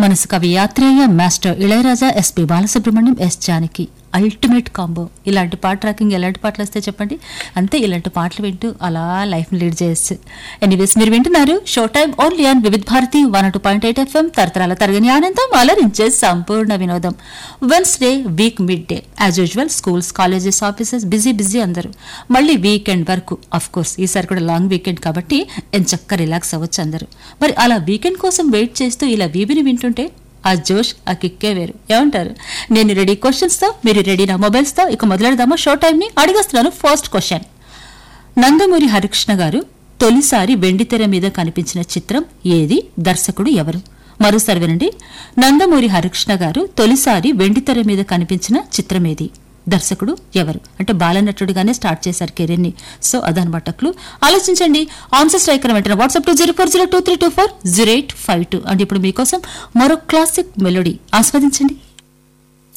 మనసు కవి Athreya master Ilaiyaraaja S P Balasubrahmanyam S Janaki ultimate combo ఇలాంటి పాట ట్రాకింగ్ ఎలాంటి పాటలు వస్తే చెప్పండి అంతే ఇలాంటి పాటలు వింటూ అలా లైఫ్ లీడ్ చేయొచ్చు ఎనీవేస్ మీరు వింటున్నారు show time only on Vividh Bharati one two point eight FM తరతరాల తరగని ఆనందం అలరించే సంపూర్ణ వినోదం Wednesday week mid day as usual schools colleges offices busy busy అందరూ మళ్ళీ వీకెండ్ వరకు అఫ్ కోర్స్ ఈసారి కూడా లాంగ్ వీకెండ్ కాబట్టి ఎంచక్క రిలాక్స్ అవ్వచ్చు అందరూ మరి అలా వీకెండ్ కోసం వెయిట్ చేస్తూ ఇలా వీబిని వింటుంటే ఆ జోష్ ఆ కిక్కే వేరు ఏమంటారు నేను రెడీ క్వశ్చన్స్ తో మీరు రెడీ నా మొబైల్స్ తో ఇక మొదలెడదామా షో టైం ని అడిగేస్తున్నాను ఫస్ట్ క్వశ్చన్ నందమూరి హరికృష్ణ గారు తొలిసారి వెండితెర మీద కనిపించిన చిత్రం ఏది దర్శకుడు ఎవరు మరోసారి వినండి నందమూరి హరికృష్ణ గారు తొలిసారి వెండితెర మీద కనిపించిన చిత్రం ఏది దర్శకుడు ఎవరు అంటే బాలనటుడిగానే స్టార్ట్ చేశారు కెరీర్ ని సో అదనమాట క్లూ ఆలోచించండి ఆన్సర్ స్ట్రైకర్ వెంటనే WhatsApp two zero four zero two three two four zero eight five two and ఇప్పుడు మీకోసం మరో క్లాసిక్ మెలోడీ ఆస్వాదించండి